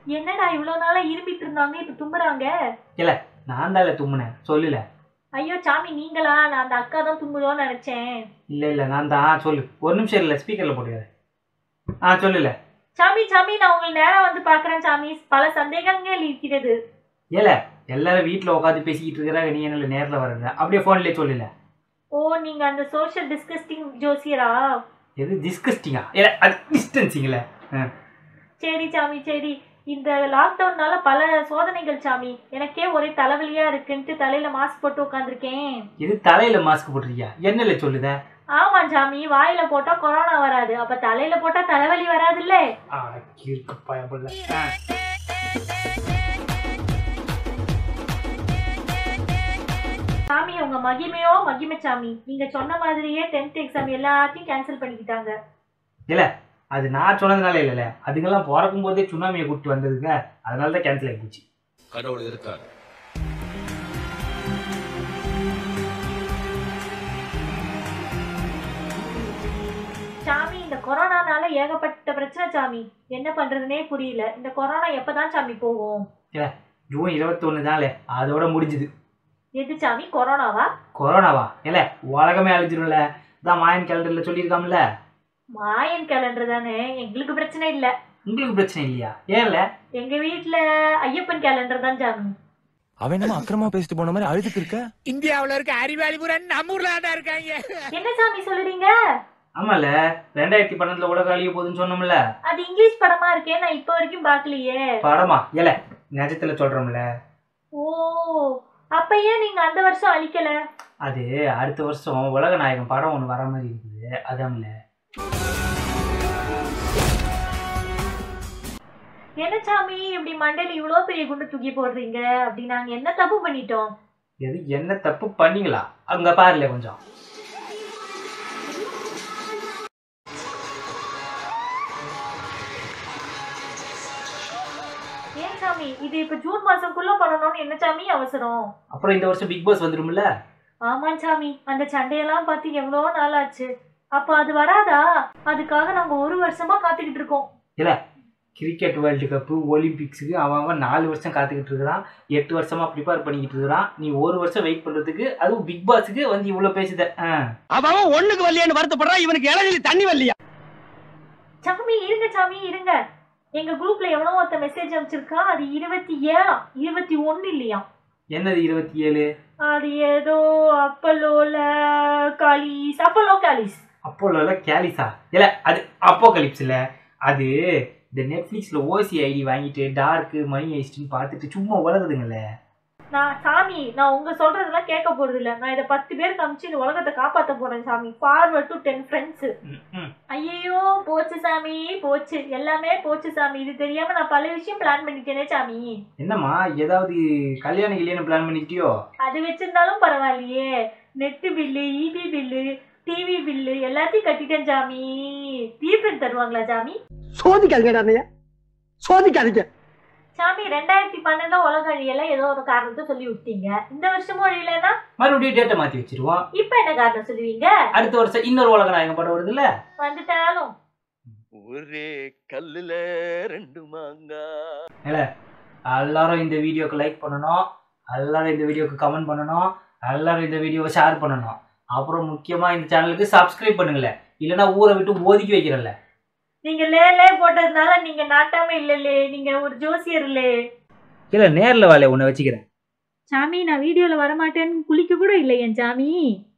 என்னடா இவ்வளவு நாளா இருமிட்டு இருந்தாங்க இப்ப தும்புறாங்க நான் தான் தும்முனேன் சொல்லல ஐயோ சாமி நீங்களா நான் அந்த அக்கா தான் தும்புதோன்னு நினைச்சேன் இல்ல இல்ல நான் தான் சொல்லு ஒரு நிமிஷம் இல்ல ஸ்பீக்கர்ல போட்டுக்கிறேன் ஆ சொல்லல சாமி சாமி நான் உங்களை நேரா வந்து பாக்குறேன் சாமி பல சந்தேகங்கள் இருக்கிறது ஏல எல்லாரும் வீட்ல உட்காந்து பேசிக்கிட்டு இருக்கிறாங்க நீ என்ன நேர்ல வர்றது அப்படியே போன்லயே சொல்லல ஓ நீங்க அந்த சோஷியல் டிஸ்கஸ்டிங் ஜோசியரா எது டிஸ்கஸ்டிங்கா ஏல அது டிஸ்டன்சிங்ல சரி சாமி சரி இந்த லாக்டவுன்னால பல சோதனைகள் சாமி எனக்கே ஒரே தலைவலியா இருக்குன்ட்டு தலையில மாஸ்க் போட்டு உட்காந்துருக்கேன் எது தலையில மாஸ்க் போட்டிருக்கியா என்னல சொல்லுத ஆமா சாமி வாயில போட்டா கொரோனா வராது அப்ப தலையில போட்டா தலைவலி வராதுல்ல ஆ கிறுக்கு பயப்படல சாமி உங்க மகிமையோ மகிமை சாமி நீங்க சொன்ன மாதிரியே டென்த் எக்ஸாம் எல்லாத்தையும் கேன்சல் பண்ணிக்கிட்டாங்க அது நான் சொன்னதுனால இல்லைல்ல அதுங்கெல்லாம் பிறக்கும் போதே சுனாமியை கூப்பிட்டு வந்ததுங்க அதனால தான் கேன்சல் ஆகி போச்சு கடவுள் இருக்கார் சாமி இந்த கொரோனானால ஏகப்பட்ட பிரச்சனை சாமி என்ன பண்றதுனே புரியல இந்த கொரோனா எப்பதான் சாமி போகும் ஜூன் இருபத்தொன்னு தான்ல அதோட முடிஞ்சுது எது சாமி கொரோனாவா கொரோனாவா இல்ல உலகமே அழிஞ்சிரும்ல தான் மாயன் கேலண்டர்ல சொல்லியிருக்காம்ல மாயன் கேலண்டர் தானே எங்களுக்கு பிரச்சனை இல்ல உங்களுக்கு பிரச்சனை இல்லையா ஏன்ல எங்க வீட்ல ஐயப்பன் கேலண்டர் தான் சாமி அவன் என்னமோ அக்கிரமா பேசிட்டு போன மாதிரி அழுதுட்டு இருக்க இந்தியாவுல இருக்க அறிவாளி பூரா நம்ம ஊர்ல தான் இருக்காங்க என்ன சாமி சொல்லுறீங்க ஆமால ரெண்டாயிரத்தி பன்னெண்டுல உலக அழிய போகுதுன்னு சொன்னோம்ல அது இங்கிலீஷ் படமா இருக்கே நான் இப்ப வரைக்கும் பார்க்கலையே படமா இல்ல நிஜத்துல சொல்றோம்ல ஓ அப்ப ஏன் நீங்க அந்த வருஷம் அழிக்கல அது அடுத்த வருஷம் உலக நாயகன் படம் ஒன்று வர மாதிரி இருக்குது அதான்ல என்ன சாமி இப்படி மண்டையில இவ்வளவு பெரிய குண்டு தூக்கி போடுறீங்க அப்படி நாங்க என்ன தப்பு பண்ணிட்டோம் எது என்ன தப்பு பண்ணீங்களா அங்க பாருல கொஞ்சம் ஏன் சாமி இது இப்ப ஜூன் மாசம்குள்ள பண்ணணும்னு என்ன சாமி அவசரம் அப்புறம் இந்த வருஷம் பிக் பாஸ் வந்துரும்ல ஆமா சாமி அந்த சண்டையெல்லாம் பார்த்து எவ்வளோ நாள் ஆச்சு அப்ப அது வராதா அதுக்காக நாங்க ஒரு வருஷமா காத்துக்கிட்டு இருக்கோம் கிரிக்கெட் வேர்ல்டு கப்பு ஒலிம்பிக்ஸுக்கு அவன் அவன் நாலு வருஷம் காத்துக்கிட்டு இருக்கிறான் எட்டு வருஷமா ப்ரிப்பேர் பண்ணிக்கிட்டு இருக்கிறான் நீ ஒரு வருஷம் வெயிட் பண்றதுக்கு அதுவும் பிக் பாஸுக்கு வந்து இவ்வளவு பேசுத ஆ. அவன் ஒண்ணுக்கு வரலையான்னு வருத்தப்படுறான் இவனுக்கு இளநிலை தண்ணி வரலையா சாமி இருங்க சாமி இருங்க எங்க குரூப்ல எவனோ ஒருத்த மெசேஜ் அனுப்பிச்சிருக்கான் அது இருபத்தி ஏழாம் இருபத்தி ஒன்னு இல்லையா என்னது இருபத்தி ஏழு அது ஏதோ அப்பலோல காலிஸ் அப்பலோ காலிஸ் அப்போலோல கேலிஸா இல்ல அது அப்போ இல்ல அது இந்த நெட்ஃப்ளிக்ஸ்ல ஓசி ஐடி வாங்கிட்டு டார்க்கு மணி ஐஸ்டின்னு பார்த்துட்டு சும்மா வளருதுங்கல்ல நான் சாமி நான் உங்க சொல்றதெல்லாம் கேட்க போறது இல்ல நான் இதை பத்து பேருக்கு அனுப்பிச்சு இந்த உலகத்தை காப்பாத்த போறேன் சாமி ஃபார்வர்ட் டு டென் ஃப்ரெண்ட்ஸ் ம், ம். ஐயோ போச்சு சாமி போச்சு எல்லாமே போச்சு சாமி இது தெரியாம நான் பல விஷயம் பிளான் பண்ணிட்டேனே சாமி என்னம்மா ஏதாவது கல்யாணம் கல்யாணம் பிளான் பண்ணிட்டியோ அது வச்சிருந்தாலும் பரவாயில்லையே net bill EB bill TV bill எல்லாத்தையும் கட்டிட்டேன் சாமி ரீஃபண்ட் தருவாங்களா சாமி சோதிக்காதீங்க அண்ணையா சோதிக்காதீங்க சாமி ரெண்டாயிரத்தி பன்னெண்டுல உலக அழியல ஏதோ ஒரு காரணத்தை சொல்லி விட்டீங்க இந்த வருஷமும் அழியலன்னா மறுபடியும் டேட்டை மாத்தி வச்சிருவோம் இப்ப என்ன காரணம் சொல்லுவீங்க அடுத்த வருஷம் இன்னொரு உலக நாயகம் படம் வருதுல்ல வந்துட்டாலும் ஒரே கல்லுல ரெண்டு மாங்கா எல்லாரும் இந்த வீடியோக்கு லைக் பண்ணணும் எல்லாரும் இந்த வீடியோக்கு கமெண்ட் பண்ணணும் எல்லாரும் இந்த வீடியோவை ஷேர் பண்ணணும் அப்புறம் முக்கியமா இந்த சேனலுக்கு சப்ஸ்கிரைப் பண்ணுங்களேன் இல்லைன்னா ஊரை விட்டு ஒதுக்கி வைக்கிறேன்ல நீங்க லேலே போட்டதுனால நீங்க நாட்டாம இல்லலே நீங்க ஒரு ஜோசியர்லே இல்லை நேரில் வேலையை ஒன்று வச்சுக்கிறேன் சாமி நான் வீடியோல வரமாட்டேன்னு குளிக்க கூட இல்லை என் சாமி